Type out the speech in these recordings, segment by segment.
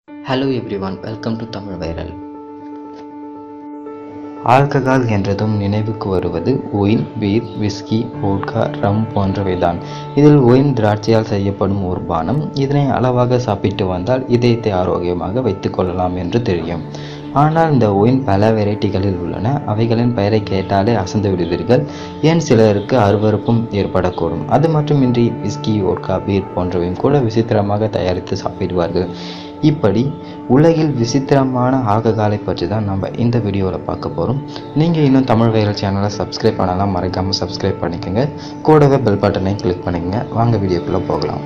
hello everyone welcome to Tamil viral alcohol என்றதும் நினைவுக்கு வருவது wine beer whisky vodka rum போன்றவைதான் இதில் ஒயின் திராட்சையால் செய்யப்படும் ஒரு பானம் இதனை அளவாக சாப்பிட்டு வந்தால் இதயத்தை ஆரோக்கியமாக வைத்துக் கொள்ளலாம் என்று தெரியும் ஆனால் இந்த ஒயின் பல வெரைட்டிகளில் உள்ளன அவைகளின் பெயரை கேட்டாலே அசந்து விடுவீர்கள் ஏன் சிலருக்கு அருவருப்பும் ஏற்படக்கூடும் அது மட்டுமின்றி விஸ்கி வோட்கா பீர் போன்றவையும் கூட விசித்திரமாக தயாரித்து சாப்பிடுவார்கள் இப்படி உலகில் விசித்திரமான ஆல்கஹாலை பற்றி தான் நம்ம இந்த வீடியோவில் பார்க்க போகிறோம் நீங்கள் இன்னும் தமிழ் வைரல் சேனலை சப்ஸ்கிரைப் பண்ணலாம் மறக்காமல் சப்ஸ்கிரைப் பண்ணிக்கோங்க கூடவே பெல் பட்டனை கிளிக் பண்ணிக்கங்க வாங்க வீடியோக்குள்ளே போகலாம்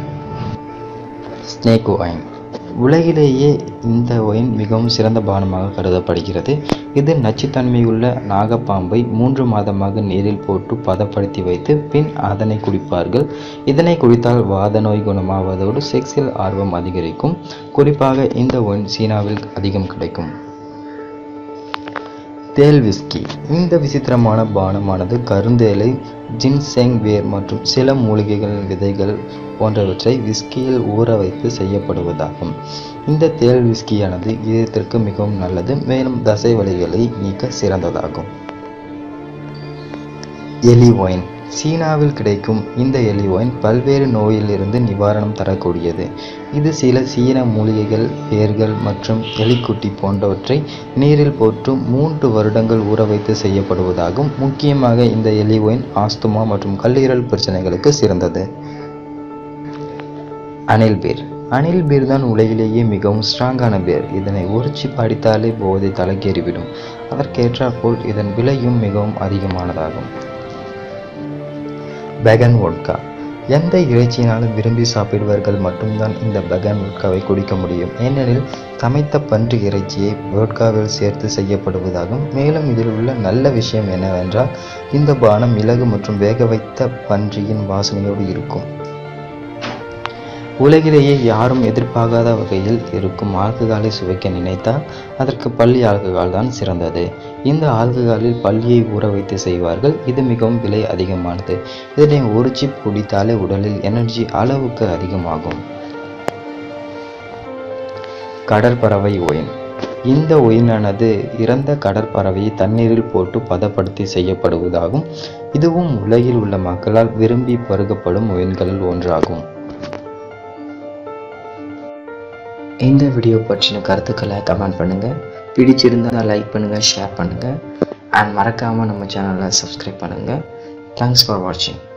ஸ்னேக் ஒயின் உலகிலேயே இந்த ஒயின் மிகவும் சிறந்த பானமாக கருதப்படுகிறது இது நச்சுத்தன்மையுள்ள நாகப்பாம்பை மூன்று மாதமாக நீரில் போட்டு பதப்படுத்தி வைத்து பின் அதனை குடிப்பார்கள் இதனை குடித்தால் வாத நோய் குணமாவதோடு செக்ஸில் ஆர்வம் அதிகரிக்கும் குறிப்பாக இந்த ஒயின் சீனாவில் அதிகம் கிடைக்கும் தேல் விஸ்கி இந்த விசித்திரமான பானமானது கருந்தேலை ஜின்செங் வேர் மற்றும் சில மூலிகைகளின் விதைகள் போன்றவற்றை விஸ்கியில் ஊற வைத்து செய்யப்படுவதாகும் இந்த தேல் விஸ்கியானது இதயத்திற்கு மிகவும் நல்லது மேலும் தசை வலிகளை நீக்க சிறந்ததாகும் எலி ஒயின் சீனாவில் கிடைக்கும் இந்த எலி ஒயின் பல்வேறு நோயிலிருந்து நிவாரணம் தரக்கூடியது இது சில சீன மூலிகைகள் வேர்கள் மற்றும் எலிக்குட்டி போன்றவற்றை நீரில் போட்டு மூன்று வருடங்கள் ஊற வைத்து செய்யப்படுவதாகும் முக்கியமாக இந்த எலி ஒயின் ஆஸ்துமா மற்றும் கல்லீரல் பிரச்சனைகளுக்கு சிறந்தது அனில் பீர் அனில் பீர் தான் உலகிலேயே மிகவும் ஸ்ட்ராங்கான பீர் இதனை உரிச்சி படித்தாலே போதை தலைக்கேறிவிடும் அதற்கேற்றாற்போல் இதன் விலையும் மிகவும் அதிகமானதாகும் பெகன் வோட்கா எந்த இறைச்சியினாலும் விரும்பி சாப்பிடுவர்கள் மட்டும்தான் இந்த பெகன் வோட்காவை குடிக்க முடியும் ஏனெனில் சமைத்த பன்றி இறைச்சியை வோட்காவில் சேர்த்து செய்யப்படுவதாகும் மேலும் இதில் உள்ள நல்ல விஷயம் என்னவென்றால் இந்த பானம் மிளகு மற்றும் வேக வைத்த பன்றியின் வாசனையோடு இருக்கும் உலகிலேயே யாரும் எதிர்பார்க்காத வகையில் இருக்கும் ஆல்கஹாலை சுவைக்க நினைத்தால் அதற்கு பள்ளி ஆல்கஹால் தான் சிறந்தது இந்த ஆல்கஹாலில் பள்ளியை ஊற வைத்து செய்வார்கள் இது மிகவும் விலை அதிகமானது இதனை ஒரு சிப் குடித்தாலே உடலில் எனர்ஜி அளவுக்கு அதிகமாகும் கடற்பறவை ஒயின் இந்த ஒயினானது இறந்த கடற்பறவையை தண்ணீரில் போட்டு பதப்படுத்தி செய்யப்படுவதாகும் இதுவும் உலகில் உள்ள மக்களால் விரும்பி பருகப்படும் ஒயின்களில் ஒன்றாகும் இந்த வீடியோ பற்றின கருத்துக்களை கமெண்ட் பண்ணுங்கள் பிடிச்சிருந்தால் லைக் பண்ணுங்கள் ஷேர் பண்ணுங்கள் அண்ட் மறக்காமல் நம்ம சேனலை சப்ஸ்கிரைப் பண்ணுங்கள் தேங்க்ஸ் ஃபார் வாட்சிங்